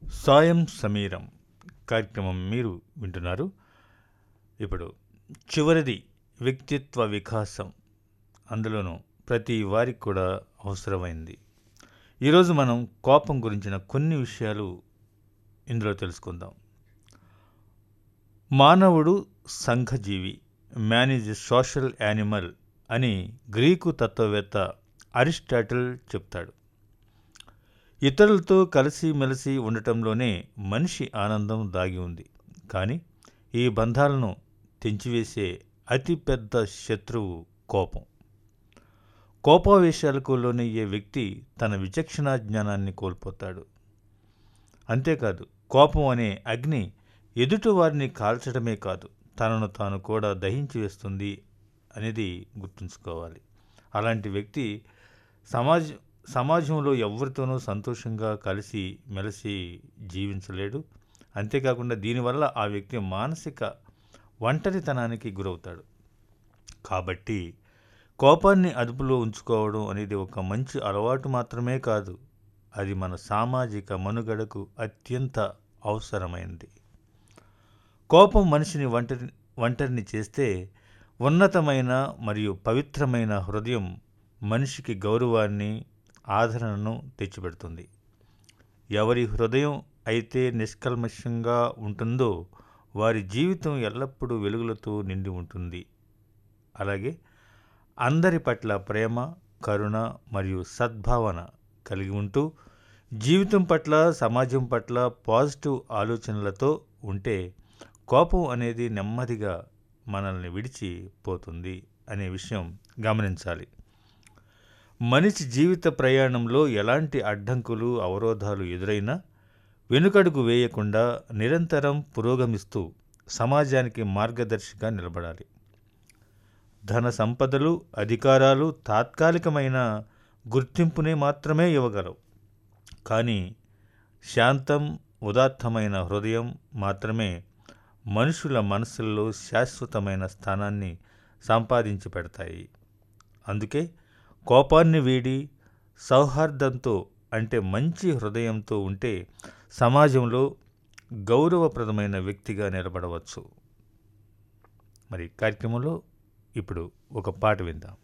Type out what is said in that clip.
సాయం సమీరం కార్యక్రమం మీరు వింటున్నారు ఇప్పుడు చివరిది వ్యక్తిత్వ వికాసం అందులోనూ ప్రతి వారికి కూడా అవసరమైంది ఈరోజు మనం కోపం గురించిన కొన్ని విషయాలు ఇందులో తెలుసుకుందాం మానవుడు సంఘజీవి మ్యాన్ ఈజ్ సోషల్ యానిమల్ అని గ్రీకు తత్వవేత్త అరిస్టాటిల్ చెప్తాడు ఇతరులతో కలిసిమెలిసి ఉండటంలోనే మనిషి ఆనందం దాగి ఉంది కానీ ఈ బంధాలను తెంచివేసే అతిపెద్ద శత్రువు కోపం కోపావేశాలకు లోనయ్యే వ్యక్తి తన విచక్షణా జ్ఞానాన్ని కోల్పోతాడు అంతేకాదు కోపం అనే అగ్ని ఎదుటివారిని కాల్చడమే కాదు తనను తాను కూడా దహించి వేస్తుంది అనేది గుర్తుంచుకోవాలి అలాంటి వ్యక్తి సమాజ సమాజంలో ఎవరితోనూ సంతోషంగా కలిసి మెలిసి జీవించలేడు అంతేకాకుండా దీనివల్ల ఆ వ్యక్తి మానసిక ఒంటరితనానికి గురవుతాడు కాబట్టి కోపాన్ని అదుపులో ఉంచుకోవడం అనేది ఒక మంచి అలవాటు మాత్రమే కాదు అది మన సామాజిక మనుగడకు అత్యంత అవసరమైంది కోపం మనిషిని ఒంటరి ఒంటరిని చేస్తే ఉన్నతమైన మరియు పవిత్రమైన హృదయం మనిషికి గౌరవాన్ని ఆదరణను తెచ్చిపెడుతుంది ఎవరి హృదయం అయితే నిష్కల్మషంగా ఉంటుందో వారి జీవితం ఎల్లప్పుడూ వెలుగులతో నిండి ఉంటుంది అలాగే అందరి పట్ల ప్రేమ కరుణ మరియు సద్భావన కలిగి ఉంటూ జీవితం పట్ల సమాజం పట్ల పాజిటివ్ ఆలోచనలతో ఉంటే కోపం అనేది నెమ్మదిగా మనల్ని విడిచిపోతుంది అనే విషయం గమనించాలి మనిషి జీవిత ప్రయాణంలో ఎలాంటి అడ్డంకులు అవరోధాలు ఎదురైనా వెనుకడుగు వేయకుండా నిరంతరం పురోగమిస్తూ సమాజానికి మార్గదర్శిగా నిలబడాలి ధన సంపదలు అధికారాలు తాత్కాలికమైన గుర్తింపునే మాత్రమే ఇవ్వగలవు కానీ శాంతం ఉదాత్తమైన హృదయం మాత్రమే మనుషుల మనసుల్లో శాశ్వతమైన స్థానాన్ని సంపాదించి పెడతాయి అందుకే కోపాన్ని వీడి సౌహార్దంతో అంటే మంచి హృదయంతో ఉంటే సమాజంలో గౌరవప్రదమైన వ్యక్తిగా నిలబడవచ్చు మరి కార్యక్రమంలో ఇప్పుడు ఒక పాట విందాం